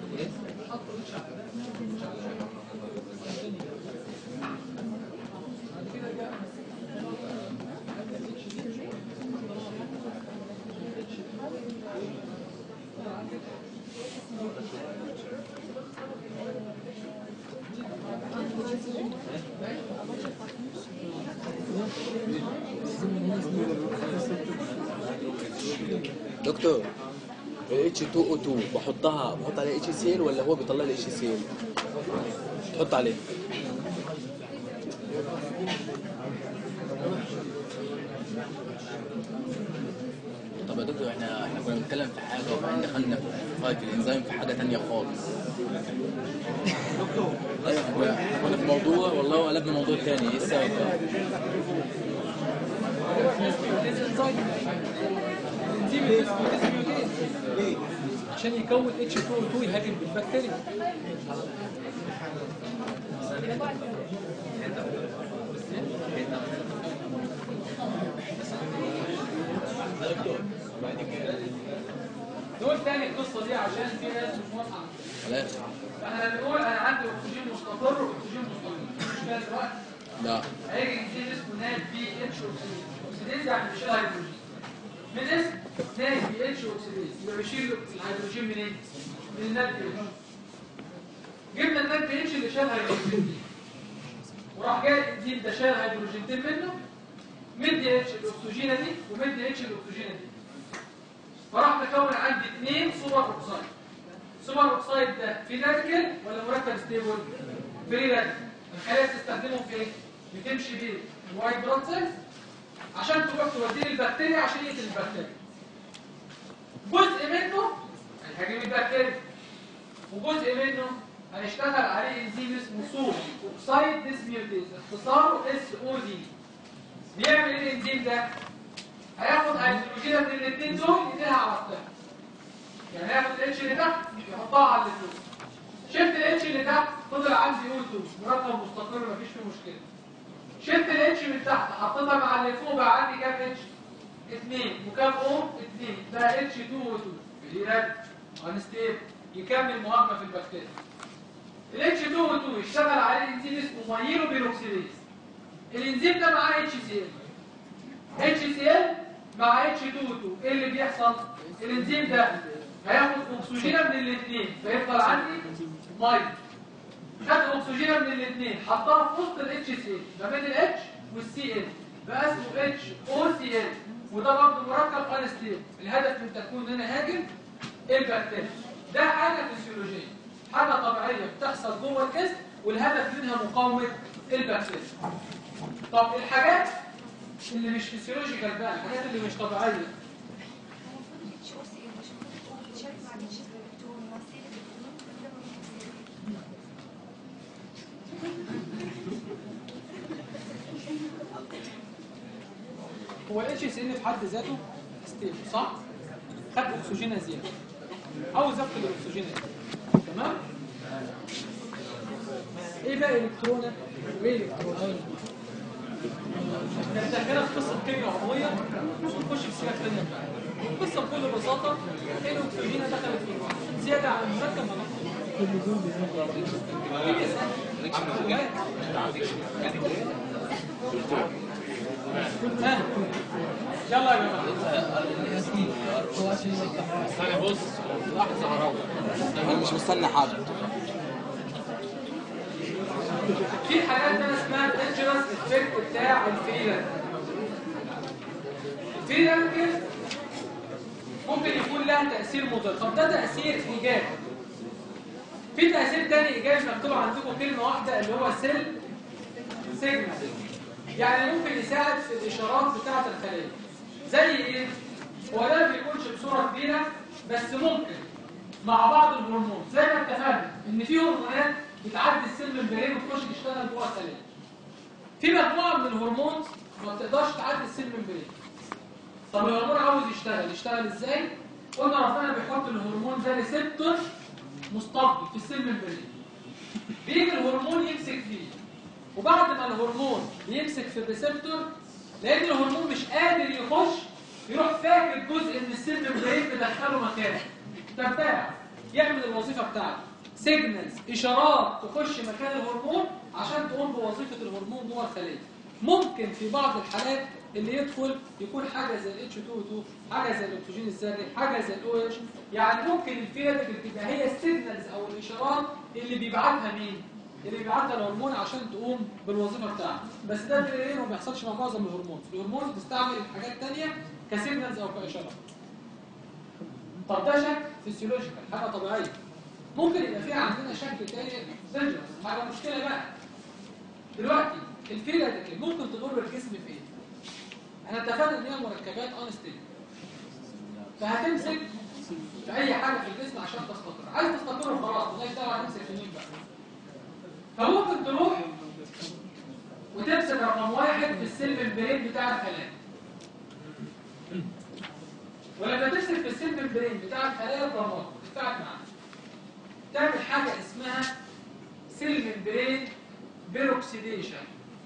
دكتور ال H2O2 بحطها بحط عليها HCl ولا هو بيطلع لي HCl؟ تحط عليه طب يا دكتور احنا احنا كنا بنتكلم في حاجه وبعدين دخلنا في فايت الانزيم في حاجه تانية خالص ايوه احنا إحنا كنا في موضوع والله وقلبنا موضوع تاني ايه السبب بقى؟ الانزيم الاسمه ديسميوتيز عشان يكون H2O2 يهاجم بالبكتيريا نقول تاني القصه دي عشان في ناس مش موافقه خلاص احنا بنقول انا عندي اكسجين مستقر واكسجين مستقل مش كده دلوقتي لا هيجي انزيم اسمه ناد بي اتش اوكسيديز اوكسيديز يعني بيشيل هيدروجين من اسم ناد بي اتش اوكسيديز يبقى بيشيل الهيدروجين منين؟ من الناد بي اتش جبنا الناد بي اتش اللي شال هيدروجين وراح جاي الانزيم ده شال هيدروجينتين منه مدي اتش الاكسجينه دي ومدي اتش الاكسجينه دي فراح مكون عندي اثنين سوبر اوكسايد سوبر اوكسايد ده في راديكال ولا مركب ستيبل؟ فري راديكال الخلايا تستخدمه في ايه؟ بتمشي بيه الوايت بلاد سيلز عشان تروح توديه للبكتيريا عشان يقتل البكتيريا جزء منه هيهاجم البكتيريا وجزء منه هنشتغل عليه انزيم اسمه سول اوكسايد ديسميوتيز اختصاره اس او دي بيعمل ايه الانزيم ده؟ هياخد هيدروجين من الاثنين دول يديها على الطفل يعني هياخد الاتش اللي تحت يحطها على اللي فوق شلت الاتش اللي تحت فضل عندي او 2 مركب مستقر مفيش فيه مشكله شلت الاتش من تحت حطيتها مع اللي فوق بقى عندي كام اتش؟ اثنين وكام او؟ اثنين بقى اتش 2 او 2 يرد انستيبل يكمل مهاجمه في البكتيريا الاتش 2 او 2 يشتغل عليه انزيم اسمه مايلو بيروكسيديز الانزيم ده معاه اتش سي ال اتش سي ال مع اتش 2 او 2 ايه اللي بيحصل؟ الانزيم ده هياخد اكسجين من الاثنين فيفضل عندي ميه خد اكسجين من الاثنين حطها في وسط الاتش سي ما بين الاتش والسي ال بقى اسمه اتش او سي ال وده برضه مركب انستيل الهدف من تكون هنا هاجم البكتيريا ده حاجه فسيولوجيه حاجه طبيعيه بتحصل جوه الجسم والهدف منها مقاومه البكتيريا طب الحاجات اللي مش فسيولوجيكال بقى الحاجات اللي مش طبيعيه هو الاتش اس ان في حد ذاته ستيبل صح؟ خد اكسجين زياده عاوز افقد الاكسجين ده. تمام؟ ايه بقى الكترونه وايه الكترونه ندخلها في قصه كيمياء عضويه ونخش في سيره ثانيه بقى القصه بكل بساطه ان الاكسجين دخلت في زياده عن المركب ما ها يلا يا جماعه بص لحظه هروح انا مش مستني حد في حاجات بقى اسمها dangerous effect بتاع الفريلانس الفريلانس ممكن يكون لها تأثير مضر طب ده تأثير إيجابي في تأثير تاني إيجابي مكتوب عندكم كلمة واحدة اللي هو سيل سيجنال يعني ممكن يساعد في الإشارات بتاعة الخلية زي إيه؟ هو ده ما بيكونش بصورة كبيرة بس ممكن مع بعض الهرمون زي ما اتفقنا إن في هرمونات بتعدي السيل ممبرين وتخش تشتغل جوه الخلية في مجموعة من الهرمون ما بتقدرش تعدي السيل ممبرين طب الهرمون عاوز يشتغل يشتغل ازاي قلنا ربنا بيحط الهرمون ده ريسبتور مستقبل في السيل ممبرين بيجي الهرمون يمسك فيه وبعد ما الهرمون بيمسك في الريسبتور لان الهرمون مش قادر يخش يروح فاكر جزء من السيل ممبرين مدخله مكانه ترتاح يعمل الوظيفه بتاعته سيجنالز اشارات تخش مكان الهرمون عشان تقوم بوظيفه الهرمون جوه الخليه ممكن في بعض الحالات اللي يدخل يكون حاجه زي ال H2O2 حاجه زي الاكسجين الذري حاجه زي ال OH يعني ممكن الفيلد تبقى هي السيجنالز او الاشارات اللي بيبعتها مين اللي بيبعتها الهرمون عشان تقوم بالوظيفه بتاعته بس ده في ما بيحصلش مع معظم الهرمون الهرمون بتستعمل حاجات تانية كسيجنالز او كاشارات طب ده شكل فيسيولوجيكال حاجه طبيعيه ممكن يبقى فيها عندنا شكل تاني dangerous حاجه مشكله بقى دلوقتي الفيلة دي ممكن تضر الجسم في ايه؟ احنا اتفقنا ان هي مركبات انستيبل فهتمسك في اي حاجه في الجسم عشان تستقر عايز تستقر خلاص مالكش دعوه هتمسك في مين بقى فممكن تروح وتمسك رقم واحد في السيل ممبرين بتاع الخلايا ولما تمسك في السيل ممبرين بتاع الخلايا الضمات تدفعك معاها تعمل حاجه اسمها سيل ممبرين بيروكسيديشن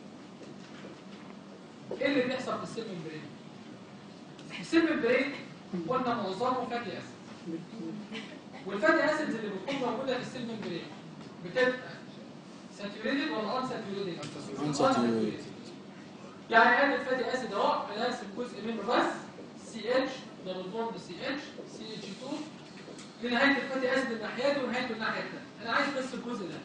ايه اللي بيحصل في السيل ممبرين السيل ممبرين قلنا معظمه فاتي اسيد والفاتي اسيدز اللي بتكون موجوده في السيل ممبرين بتبقى ساتيوريتد ولا ان ساتيوريتد unsaturated. يعني ادي الفاتي اسيد اهو انا هرسم جزء منه بس سي اتش دبل بوند سي اتش سي اتش 2 لنهايه الفاتي اسيد الناحيه دي ونهايته الناحيه الثانيه انا عايز بس الجزء ده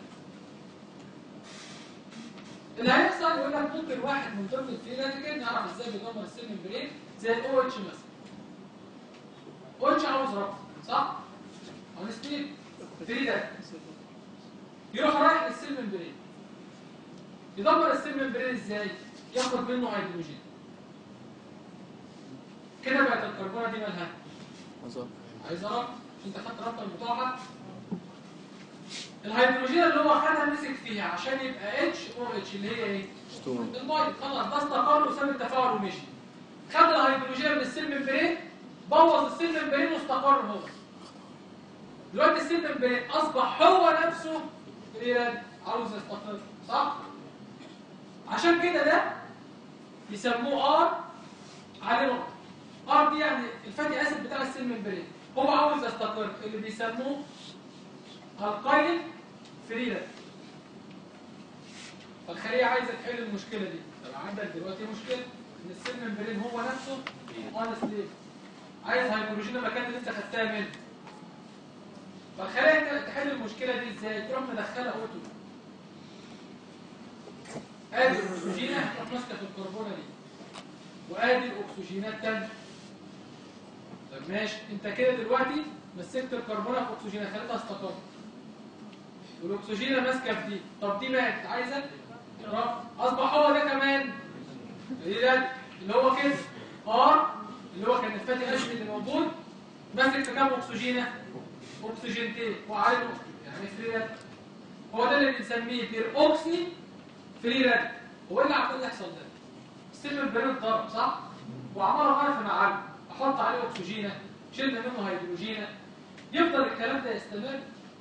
اللي هيحصل يقول لك ممكن واحد من ضمن الفيلاتيكال نعرف ازاي بيدمر السيل ممبرين زي الاو اتش مثلا او اتش عاوز ربط صح؟ او ستيل فري ده يروح رايح للسيل ممبرين يدمر السيل ممبرين ازاي؟ ياخد منه هيدروجين كده بقت الكربونه دي مالها؟ حصل. عايز ربط انت خدت ربطه بتاعها الهيدروجين اللي هو خدها مسك فيها عشان يبقى اتش او اتش اللي هي ايه؟ ستون الميه خلاص ده استقر وساب التفاعل ومشي خد الهيدروجين من السيل ممبرين بوظ السيل ممبرين واستقر هو دلوقتي السيل ممبرين اصبح هو نفسه ريال عاوز يستقر صح عشان كده ده يسموه ار عليه نقطه ار دي يعني الفاتي اسيد بتاع السيل ممبرين هو عاوز يستقر اللي بيسموه القايل فريدة فالخلية عايزة تحل المشكلة دي طب عندك دلوقتي مشكلة ان السيل ممبرين هو نفسه انا سليف عايز هيدروجين المكان اللي انت خدتها منه فالخلية تحل المشكلة دي ازاي تروح مدخلة اوتو ادي الاكسجينة هتروح ماسكة في الكربونة دي وادي الاكسجينات التانية طب ماشي انت كده دلوقتي مسكت الكربونه في اكسجينه خليتها استقر والاكسجينه ماسكه في دي طب دي مات عايزه رفع. اصبح هو ده كمان ايه ده اللي هو كده ار اللي هو كان الفاتي اسيد اللي موجود ماسك في كام اكسجينه اكسجينتين وعليه نقطة. يعني فري راد هو ده اللي بنسميه بير اوكسي فري راد هو إيه اللي عمال يحصل ده السيل البريد ضرب صح وعمال اغير في معاه احط عليه اكسجينه شلنا منه هيدروجينه يفضل الكلام ده يستمر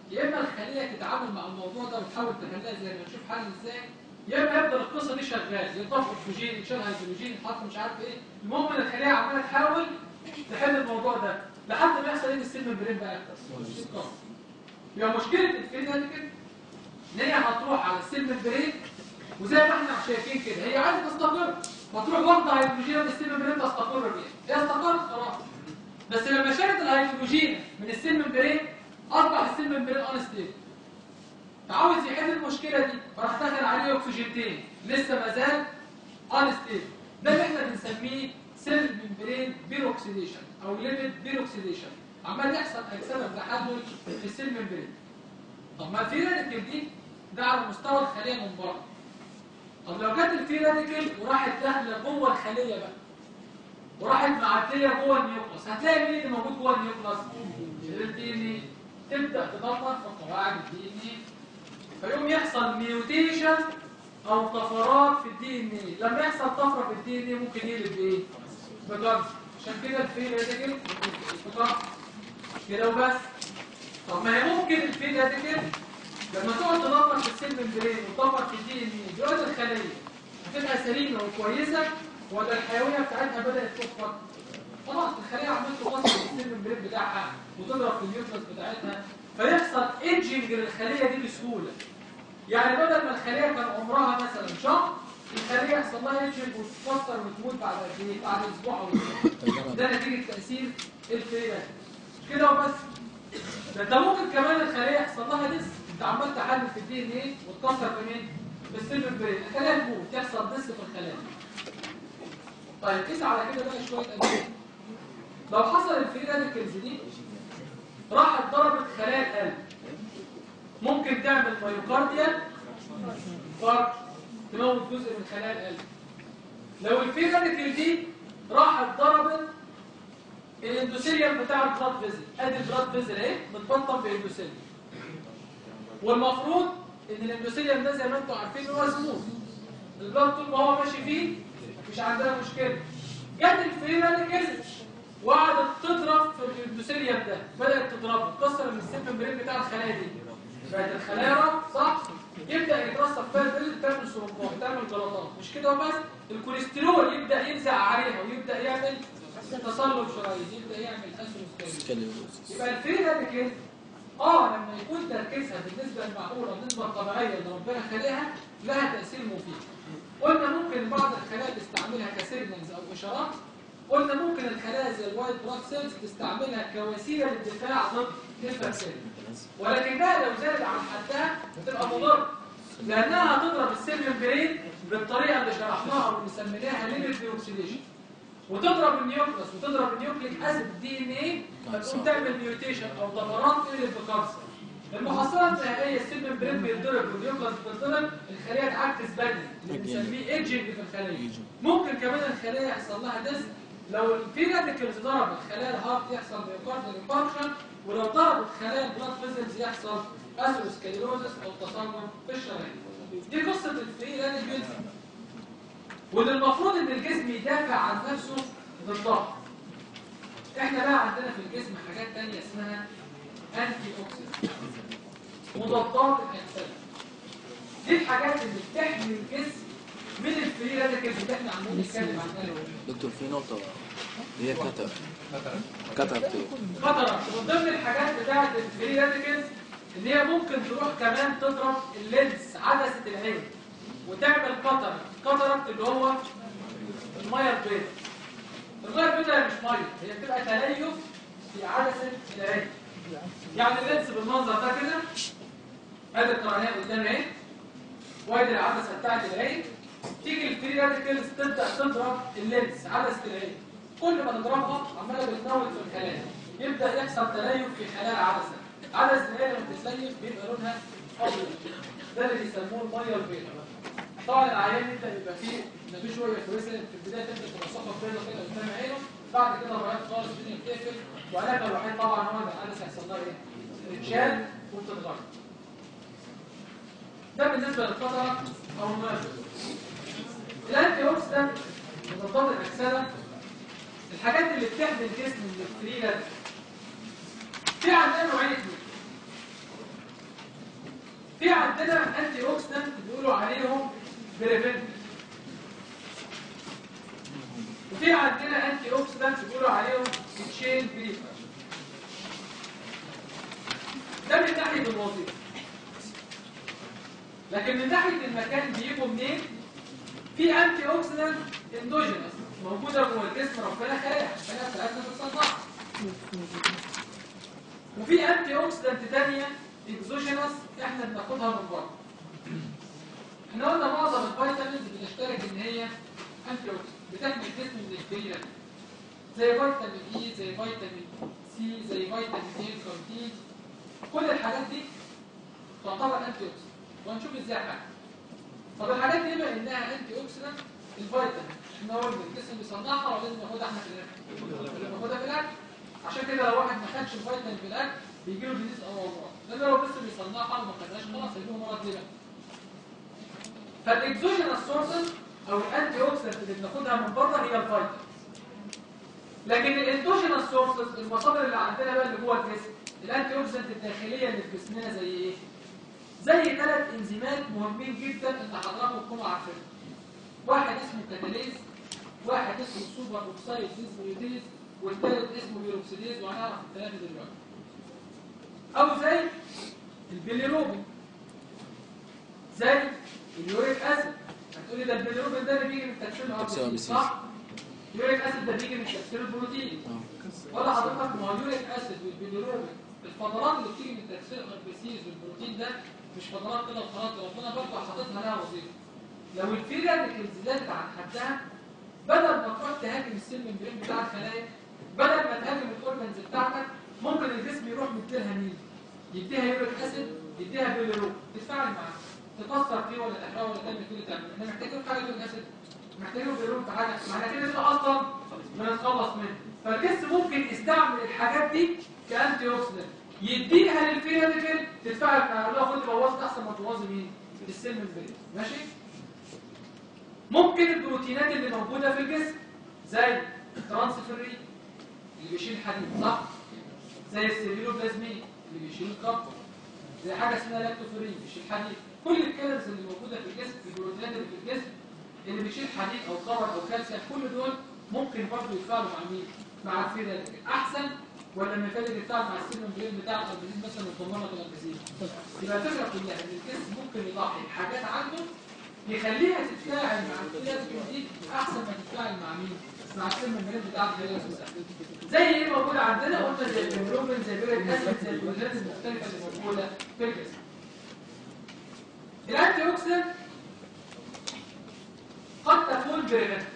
يا اما الخليه تتعامل مع الموضوع ده وتحاول تحلها زي ما نشوف حل ازاي يا اما يفضل القصه دي شغال يضاف اكسجين يتشال هيدروجين يتحط مش عارف ايه المهم ان الخليه عماله تحاول تحل الموضوع ده لحد ما يحصل ايه السيل ممبرين بقى يخلص دي القصة. يبقى مشكله الفكره دي كده ان هي هتروح على السيل ممبرين وزي ما احنا شايفين كده هي عايزه تستقر فتروح واخده هيدروجين من السيل ممبرين تستقر بيها هي استقرت خلاص بس لما شالت الهيدروجين من السيل ممبرين اصبح السيل ممبرين انستيبل فعاوز يحل المشكله دي فراح دخل عليه اكسجينتين لسه ما زال انستيبل ده اللي احنا بنسميه سيل ممبرين بيروكسيديشن او ليبيد بيروكسيديشن عمال يحصل بسبب تحلل في السيل ممبرين طب ما الفري راديكال دي ده على مستوى الخليه من بره طب لو جت الفري راديكال وراحت داخله جوه الخليه بقى وراحت معديه جوه النيوكلاس هتلاقي مين اللي موجود جوه النيوكلاس الدي ان ايه تبدا تدمر في قواعد الدي ان ايه فيقوم يحصل ميوتيشن او طفرات في الدي ان ايه لما يحصل طفره في الدي ان ايه ممكن يقلب بايه بجرس عشان كده الفيل راديكال بتقع كده وبس طب ما هي ممكن الفيل راديكال لما تقعد تدمر في السيل ممبرين وتدمر في الدي ان ايه بيقعد الخليه هتبقى سليمه وكويسه ولا الحيويه بتاعتها بدات تفقد خلاص الخليه عملت تغطي السيل ممبرين بتاعها وتضرب في النيوكليس بتاعتها فيحصل ايدجنج للخليه دي بسهوله يعني بدل ما الخليه كان عمرها مثلا شهر الخليه يحصل لها ايدجنج وتتكسر وتموت بعد قد ايه؟ بعد اسبوع او اسبوع ده نتيجه تاثير الفيروس مش كده وبس ده انت ممكن كمان الخليه يحصل لها ديس انت عمال تحلل في الدي ان ايه وتكسر في مين؟ في السيل ممبرين الخلايا تموت يحصل ديس في الخلايا طيب قيس على كده بقى شويه أدوية لو حصل الفري راديكالز دي راحت ضربت خلايا القلب ممكن تعمل مايوكارديال فرق تموت جزء من خلايا القلب لو الفري راديكال دي راحت ضربت الاندوثيليوم بتاع البلاد فيزل ادي البلاد فيزل اهي متبطن باندوثيليوم والمفروض ان الاندوثيليوم ده زي ما انتم عارفين هو سموث البلاد طول ما هو ماشي فيه مش عندنا مشكله جت الفري راديكال وقعدت تضرب في الاندوثيليوم ده بدات تضربه تكسر من السيل ممبرين بتاع الخلايا دي بقت الخلايا رف صح يبدا يترسب فيها البيض تعمل سرطان تعمل جلطات مش كده وبس الكوليسترول يبدا ينزع عليها ويبدا يعمل تصلب شرايين يبدا يعمل اثيروسكليروز يبقى الفري راديكال اه لما يكون تركيزها بالنسبه المعقوله النسبه الطبيعيه اللي ربنا خلقها لها تاثير مفيد قلنا ممكن بعض الخلايا تستعملها كسيجنالز او اشارات قلنا ممكن الخلايا زي الوايت بلاد سيلز تستعملها كوسيله للدفاع ضد البكتيريا ولكنها لو زادت عن حدها بتبقى مضره لانها هتضرب السيل ممبرين بالطريقه اللي شرحناها واللي سميناها ليبيد ديوكسيديشن وتضرب النيوكليس وتضرب النيوكليك اسيد دي ان ايه فتقوم تعمل ميوتيشن او ضمرات تقلب بكانسر المحصله النهائيه السيل ممبرين بيتضرب والنيوكليس بيتضرب الخليه تعكس بدري اللي بنسميه ايدجنج في الخليه ممكن كمان الخليه يحصل لها ديس لو الفي راديكلز ضربت خلايا الهارت يحصل ميوكارديال انفاركشن ولو ضربت خلايا البلاد فيزلز يحصل اثيروسكليروزس او تصلب في الشرايين دي قصه الفري راديكلز واللي المفروض ان الجسم يدافع عن نفسه ضدها احنا بقى عندنا في الجسم حاجات تانية اسمها انتي اوكسيدنت مضادات الاكسده دي الحاجات اللي بتحمي الجسم من الفري راديكلز اللي احنا عمالين نتكلم عنها دكتور في نقطة هي كتر كتر بتقول خطرة ومن ضمن الحاجات بتاعت الفري راديكلز ان هي ممكن تروح كمان تضرب اللينس عدسة العين وتعمل قطر قطرة اللي هو المية البيضاء المية البيضاء مش مية هي بتبقى تليف في عدسة العين يعني اللينس بالمنظر ده كده ادي القرنية قدام العين وادي العدسة بتاعت العين تيجي الفري راديكلز تبدأ تضرب اللينس عدسة العين كل ما نضربها عمالة بتنوت في الخلايا يبدأ يحصل تليف في خلايا العدسة عدسة العين لما بتتليف بيبقى لونها أبيض ده اللي بيسموه المية البيضاء طبعا العيان انت بيبقى فيه نبي شويه كويسه في البدايه تبدا تبقى صفحه بيضاء كده قدام عينه بعد كده الرئات خالص الدنيا بتقفل وعلاجها الوحيد طبعا هو ان العدسه هيحصل لها ايه؟ تتشال وبتتغير ده بالنسبه للقطره او الميه البيضاء الانتي اوكسيدانت مضادات الاكسده الحاجات اللي بتحمي الجسم من الفري راديكال في عندنا نوعين اثنين عندنا انتي اوكسيدنت بيقولوا عليهم بريفنت وفي عندنا انتي اوكسيدنت بيقولوا عليهم تشين بريفر ده من ناحيه الوظيفه لكن من ناحيه المكان بيجوا منين في انتي اوكسيدنت اندوجينس موجوده جوه الجسم ربنا خلقها الخلايا بتاعتنا بتصنعها وفي انتي اوكسيدنت ثانيه اكزوجينس احنا بناخدها من بره احنا قلنا معظم الفيتامينز بتشترك ان هي انتي اوكسيدنت بتحمي الجسم من الفري زي فيتامين اي زي فيتامين سي زي فيتامين اي كارتين كل الحاجات دي تعتبر انتي اوكسيدنت وهنشوف ازاي حاجه طب الحاجات دي بما انها انتي اوكسيدنت الفيتامين احنا قلنا الجسم بيصنعها ولازم ياخدها احنا في الاكل لازم ياخدها في الاكل عشان كده لو واحد ما خدش الفيتامين في الاكل بيجي له ديزيز او امراض لان لو الجسم بيصنعها وما خدهاش خلاص هيجي له مرض ليه بقى فالاكزوجينس سورسز او الانتي اوكسيدنت اللي بناخدها من بره هي الفيتامين لكن الاندوجينس سورسز المصادر اللي عندنا بقى اللي جوه الجسم الانتي اوكسيدنت الداخليه اللي في جسمنا زي ايه زي ثلاث انزيمات مهمين جدا ان حضراتكم تكونوا عارفينهم واحد اسمه كاتاليز واحد اسمه سوبر اوكسايد ديسبيوتيز والثالث اسمه بيروكسيديز وهنعرف الثلاثه دلوقتي او زي البيليروبين زي اليوريك اسيد هتقولي ده البيليروبين ده اللي بيجي من تكسير الارض صح اليوريك اسيد ده بيجي من تكسير البروتين ولا حضرتك ما هو اليوريك اسيد والبيليروبين الفضلات اللي بتيجي من تكسير الاربسيز والبروتين ده مش فضلات كده وخلاص ربنا برضه حاططها لها وظيفه لو الفري راديكالز زادت عن حدها بدل ما تروح تهاجم السيل ممبرين بتاع الخلايا بدل ما تهاجم الاورجنز بتاعتك ممكن الجسم يروح مديلها مين يديها يوريك اسيد يديها بيليروب تتفاعل معاه تكسر فيه ولا تحرقه ولا تعمل فيه تعمل احنا محتاجين حاجه يوريك اسيد محتاجين بيليروب في حاجه ما احنا كده كده اصلا بنتخلص منه فالجسم ممكن يستعمل الحاجات دي كانتي اوكسيدنت يديها للفري راديكال تتفاعل معاه لا خد بوظت احسن ما تبوظي مين السيل ممبرين ماشي ممكن البروتينات اللي موجودة في الجسم زي الترانسفيرين اللي بيشيل حديد صح؟ زي السيلولوبلازمين اللي بيشيل الكربون زي حاجة اسمها لاكتوفيرين بيشيل حديد كل الكالوريز اللي موجودة في الجسم البروتينات اللي في الجسم اللي بيشيل حديد او كبر او كالسيوم كل دول ممكن برضه يتفاعلوا مع مين؟ مع الفري راديكال احسن ولا المثال اللي يتفاعل مع السيل ممبرين بتاع الاربزين مثلا ويضمن لك الاربزين يبقى الفكره كلها ان الجسم ممكن يضحي بحاجات عنده يخليها تتفاعل مع الفيلازم دي احسن ما تتفاعل مع مين مع السم المريض بتاع الفيلازم زي ايه موجود عندنا قلنا زي الهيموجلوبين زي اليوريك اسيد زي البروتينات المختلفه اللي موجوده في الجسم الانتي اوكسيدنت قد تكون بريفنتيف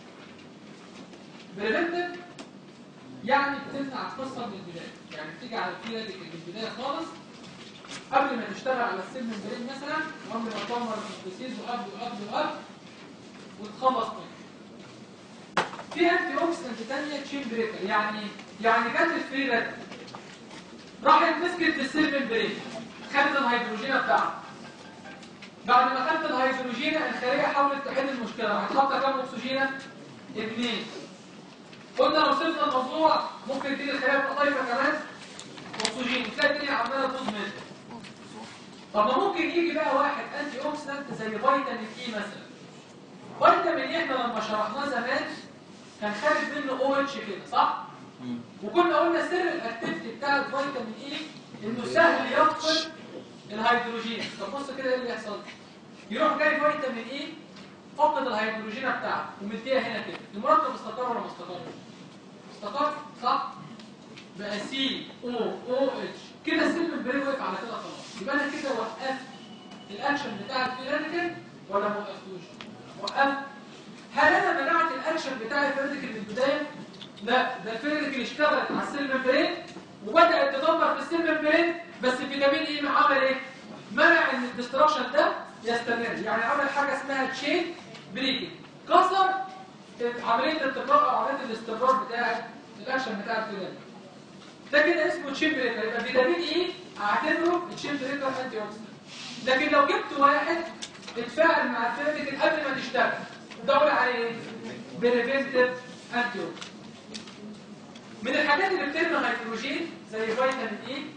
بريفنتيف يعني بتمنع القصه من البدايه يعني بتيجي على الفيلازم من البدايه خالص قبل ما تشتغل على السن ممبرين مثلا وقبل ما تدمر البروسيس وقبل وقبل وقبل وتخلص منه. في انتي اوكسيدنت ثانيه تشين بريكر يعني يعني جت الفري راديكال راحت مسكت في السيل ممبرين خدت الهيدروجين بتاعها بعد ما خدت الهيدروجين الخليه حاولت تحل المشكله راحت حاطه كام اكسجينه؟ اثنين قلنا لو سيبنا الموضوع ممكن تيجي الخلايا تبقى طايفه كمان اكسجين تلاقي الدنيا عماله تبوظ منه طب ما ممكن يجي بقى واحد انتي اوكسيدنت زي فيتامين اي مثلا فيتامين اي احنا لما شرحناه زمان كان خارج منه او اتش كده صح وكنا قلنا سر الاكتيفيتي بتاع الفيتامين اي انه سهل يفقد الهيدروجين طب بص كده ايه اللي يحصل يروح جاي فيتامين اي فقد الهيدروجين بتاعه ومديها هنا كده المركب استقر ولا ما استقرش استقر صح بقى سي او او اتش كده السيل ممبرين وقف على كده خلاص يبقى انا كده وقفت الاكشن بتاع الفيراديكال ولا ما وقفتوش وقفت هل انا منعت الاكشن بتاع الفيراديكال من البدايه لا ده الفيراديكال اشتغلت على السيل ممبرين وبدات تدمر في السيل ممبرين بس فيتامين اي عمل ايه منع ان الدستركشن ده يستمر يعني عمل حاجه اسمها تشين بريكنج كسر عمليه الانتقال او عمليه الاستمرار بتاع الاكشن بتاع الفيراديكال ده كده اسمه تشين بريكر يبقى فيتامين اي اعتبره تشين بريكر انتي اوكسيدنت لكن لو جبت واحد اتفاعل مع الفيراديكال قبل ما تشتغل ده اقول عليه ايه بريفنتيف انتي اوكسيدنت من الحاجات اللي بترمي هيدروجين زي فيتامين اي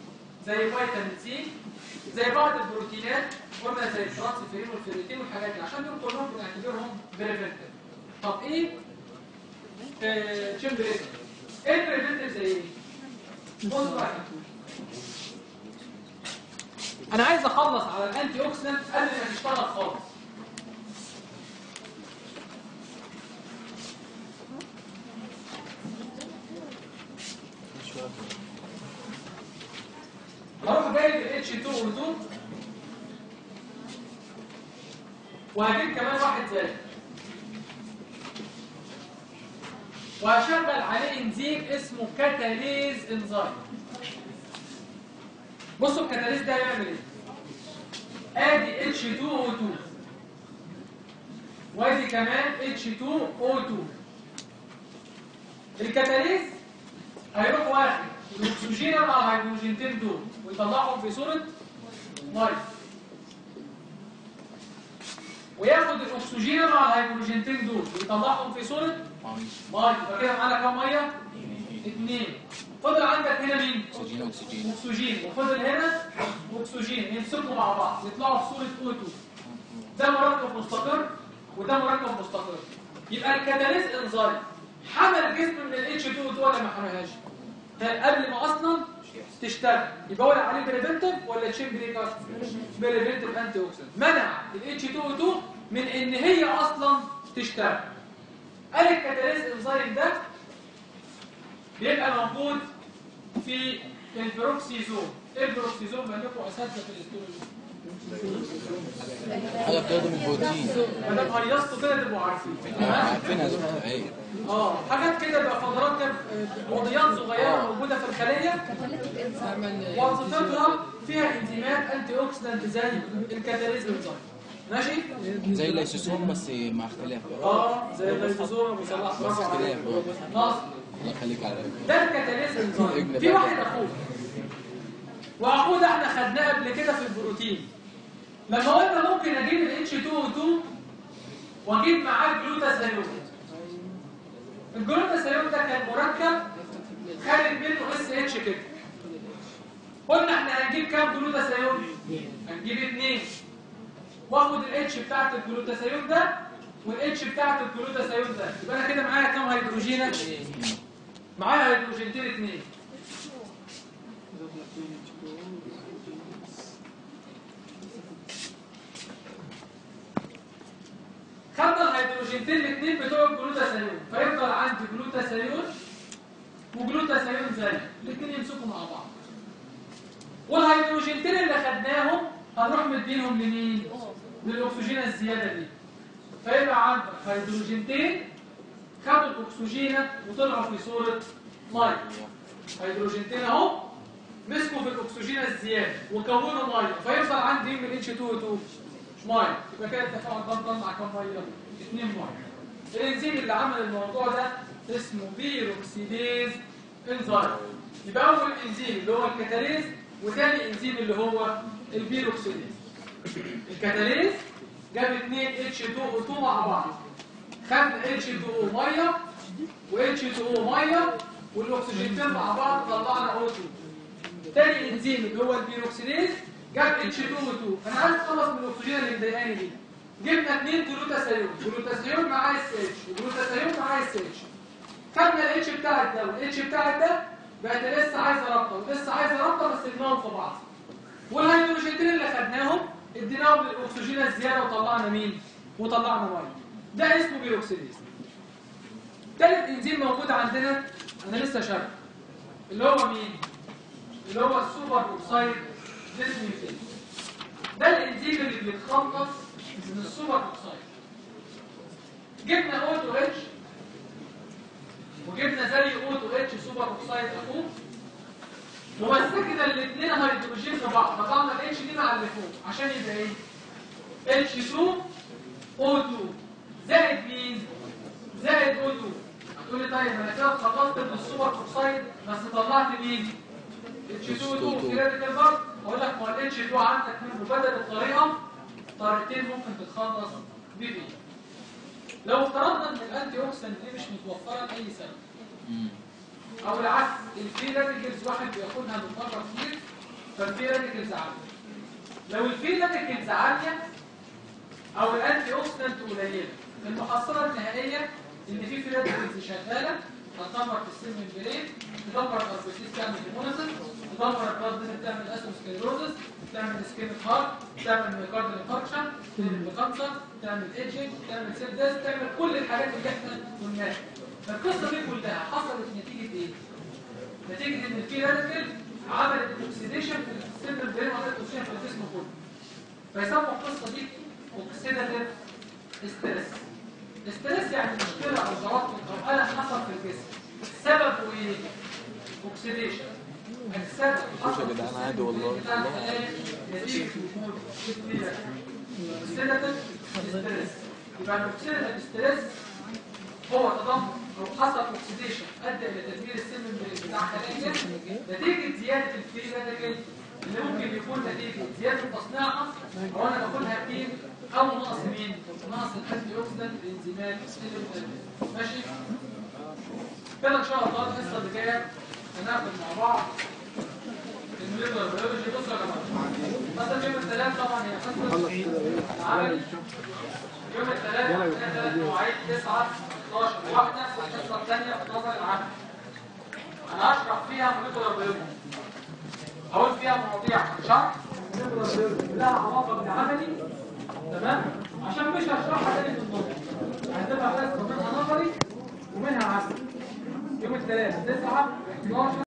زي فيتامين سي زي بعض البروتينات قلنا زي الترانسفيرين والفيريتين والحاجات دي عشان دول كلهم بنعتبرهم بريفنتيف طب ايه آه تشمبريزم ايه البريفنتيف زي ايه؟ بص واحد انا عايز اخلص على الانتي اوكسيدنت قبل ما تشتغل خالص هروح جايب ال H2O2 وهجيب كمان واحد زيه وهشغل عليه انزيم اسمه كاتاليز انزيم بصوا الكاتاليز ده هيعمل ايه ادي H2O2 وادي كمان H2O2 الكاتاليز هيروح واخد الاكسجين مع الهيدروجينتين دول ويطلعهم في صوره ميه وياخد الاكسجين مع الهيدروجينتين دول ويطلعهم في صوره ميه يبقى كده معانا كام ميه اثنين فضل عندك هنا مين اكسجين اكسجين اكسجين وفضل هنا اكسجين يمسكوا مع بعض يطلعوا في صوره O2 ده مركب مستقر وده مركب مستقر يبقى الكاتاليز انزيم حمل الجسم من ال H2O2 ولا ما حملهاش ده قبل ما اصلا تشتغل يبقى هو عليه بريفنتيف ولا تشين بريكر بريفنتيف انتي اوكسيدنت منع ال H2O2 من ان هي اصلا تشتغل قال الكاتاليز انزيم ده بيبقى موجود في البروكسيزوم ايه البروكسيزوم بقى لكم اساتذه في الاستولوجي حاجه بتخدم البروتين ما دام هيصتوا كده تبقوا عارفين آه، تمام عارفينها زمان ايوه اه حاجات كده بقى فضلات كده وضيات صغيره موجوده في الخليه كاتاليتيك انزيم وظيفتها فيها انزيمات انتي اوكسيدنت زي الكاتاليز انزيم ماشي زي الليسوسوم بس مع اختلاف بقى اه زي اللايزوزوم ابو صلاح بس اختلاف بقى. ناقص الله يخليك على ده الكاتاليز انزيم في واحد اخوه واخوه ده احنا خدناه قبل كده في البروتين لما قلنا ممكن اجيب ال H2O2 واجيب معاه جلوتاثيون الجلوتاثيون ده كان مركب خارج منه اس اتش كده قلنا احنا هنجيب كام جلوتاثيون هنجيب اثنين واخد الاتش بتاعت الجلوتاثيون ده والاتش بتاعت الجلوتاثيون ده يبقى انا كده معايا كام هيدروجينه معايا هيدروجينتين اثنين خدنا الهيدروجينتين الاثنين بتوع الجلوتاثيون فيفضل عندي جلوتاثيون وجلوتاثيون زي الاثنين يمسكوا مع بعض والهيدروجينتين اللي خدناهم هنروح مدينهم لمين؟ للاكسجين الزياده دي فيبقى عندك هيدروجينتين خدوا الاكسجين وطلعوا في صوره ميه هيدروجينتين اهو مسكوا في الاكسجين الزياده وكونوا ميه فيفضل عندي من اتش 2 2 ميه يبقى كده التفاعل ده طلع كام ميه؟ اثنين ميه الانزيم اللي عمل الموضوع ده اسمه بيروكسيديز انزيم يبقى اول انزيم اللي هو الكتاليز وثاني انزيم اللي هو البيروكسيديز الكتاليز جاب 2 H2O2 مع بعض خد H2O ميه و H2O ميه والاكسجينتين مع بعض طلعنا O2 تاني انزيم اللي هو البيروكسيديز جاب H2O2 انا عايز اخلص من الاكسجين اللي مضايقاني دي جبنا اثنين جلوتاثيون جلوتاثيون معاه اس اتش وجلوتاثيون معاه اس اتش خدنا الاتش بتاعت ده والاتش بتاعت ده بقت لسه عايزه رابطه ولسه عايزه رابطه بس اديناهم في بعض والهيدروجينتين اللي خدناهم اديناهم للاكسجين الزياده وطلعنا مين وطلعنا ميه ده اسمه بيروكسيديز تالت انزيم موجود عندنا انا لسه شارك اللي هو مين اللي هو السوبر اوكسايد ديسميوتيز ده الانزيم اللي بيتخلص من السوبر اوكسايد جبنا اوتو اتش وجبنا زي اوتو اتش سوبر اوكسايد اخوه ومسكنا الاثنين هيدروجين في بعض طبعنا الاتش دي مع اللي فوق عشان يبقى ايه اتش 2 او 2 زائد مين زائد او 2 هتقول لي طيب انا كده اتخلصت من السوبر اوكسايد بس طلعت مين اتش 2 2 كريتيكال بارت اقول لك ما الاتش 2 عندك منه بدل الطريقه طريقتين ممكن تتخلص بيه لو افترضنا ان الانتي اوكسيدنت دي مش متوفره لاي سبب مم. او العكس الفري راديكلز واحد بياخدها من بره كتير فالفري راديكلز عاليه لو الفري راديكلز عاليه او الانتي اوكسيدنت قليله المحصله النهائيه ان في فري راديكلز شغاله تدمر في السيل ممبرين تدمر الاربيسيس تعمل هيمونيزم تدمر البلد تعمل اسوسكليروزس تعمل سكين هارت تعمل ميوكارديال انفاركشن تعمل كانسر تعمل ايدجنج تعمل سيل ديث تعمل كل الحاجات اللي احنا قلناها فالقصه دي كلها حصلت نتيجه ايه؟ نتيجه ان الفي راديكال عملت اوكسيديشن في السيل ممبرين وعملت اوكسيديشن في الجسم كله فيسموا القصه دي اوكسيداتيف ستريس ستريس يعني مشكله او توتر او قلق حصل في الجسم سببه ايه؟ اوكسيديشن السبب شوف يا جدعان عادي والله، والله عادي. نتيجه وجود اوكسيداتيف ستريس يبقى الاوكسيداتيف ستريس هو تضمن او حصل اوكسيديشن ادى الى تدمير السيل ممبرين بتاع خلايا نتيجه زياده الفري راديكال اللي ممكن يكون نتيجه زياده تصنيعها او انا باكلها كتير او نقص مين؟ نقص الانتي اوكسيدنت الانزيمات اللي بتقلل. ماشي؟ كده ان شاء الله الحصه اللي جايه هناخد مع بعض الموليكولار بيولوجي بصوا يا جماعه مثلا يوم الثلاث طبعا هي حصه عملي يوم الثلاث عندنا ثلاث مواعيد 9 11 واحده والحصه الثانيه في نظر العام انا هشرح فيها موليكولار بيولوجي هقول فيها مواضيع شرح موليكولار بيولوجي لها علاقه بالعملي تمام عشان مش هشرحها تاني في النص هتبقى حصه منها نظري ومنها عملي يوم الثلاث 9 11